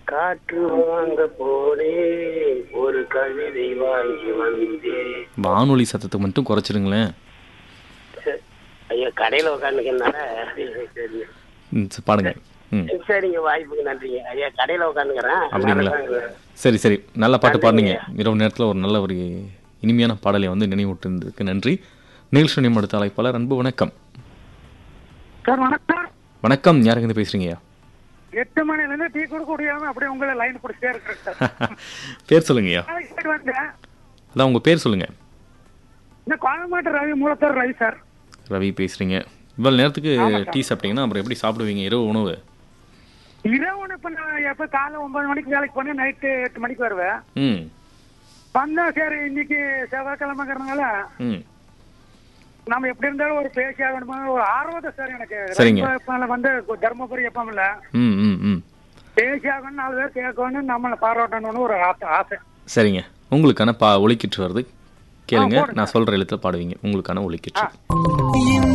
காற்று வாங்க போனே ஒரு கவிதை வாங்கி வந்தேன் வானொலி சத்தத்தை மட்டும் குறைச்சிருங்களேன் சரி. ஐயா கடையில உட்காந்துக்கிறதுனால சரி. ம், சரி, பாடுங்க ம் சரிங்க வாய்ப்புக்கு நன்றிங்க ஐயா கடையில உட்காந்துக்கிறேன் அப்படிங்களா? சரி சரி நல்ல பாட்டு பாடுனீங்க இரவு நேரத்தில் ஒரு நல்ல ஒரு இனிமையான பாடலை வந்து நினைவூட்டுறதுக்கு நன்றி நிகழ்ச்சி நிமிடத்த அழைப்பாளர் அன்பு வணக்கம் சார் வணக்கம் வணக்கம் யாருங்க பேசுறீங்க எட்டு மணில இருந்து டீ கொடுக்க முடியாம அப்படியே உங்களை லைன் பிடிச்சே இருக்கிறேன் சார் பேர் சொல்லுங்கய்யா நாளைக்கு போயிட்டு வந்தேன் அதான் உங்கள் பேர் சொல்லுங்க இந்த கோயம்பேட்டு ரவி மூலத்தர் ரவி சார் ரவி பேசுறீங்க இவ்வளோ நேரத்துக்கு டீ சாப்பிட்டீங்கன்னா அப்புறம் எப்படி சாப்பிடுவீங்க இரவு உணவு இரவு இப்ப நான் எப்ப காலை ஒன்பது மணிக்கு வேலைக்கு போனேன் நைட்டு எட்டு மணிக்கு வருவேன் ம் வந்தா சரி இன்னைக்கு செவ்வாய்க்கிழமைங்கிறதுனால ம் நம்ம எப்படி இருந்தாலும் ஒரு பேசி ஆகணுமா ஒரு ஆர்வத்தை சார் எனக்கு சரிங்க. ரவி எப்ப வந்து தர்மபுரி எப்பவும் இல்ல ம் ம் ம் பேசி ஆகணும் நாலு பேர் கேட்கணும் நம்மளை பாராட்டணும்னு ஒரு ஆசை ஆசை சரிங்க உங்களுக்கான பா ஒலிக்கிட்டு வருது கேளுங்க ஆ, போடுங்க. நான் சொல்கிற எழுத்துல பாடுவீங்க உங்களுக்கான ஒலிக்கிட்டு ஆ.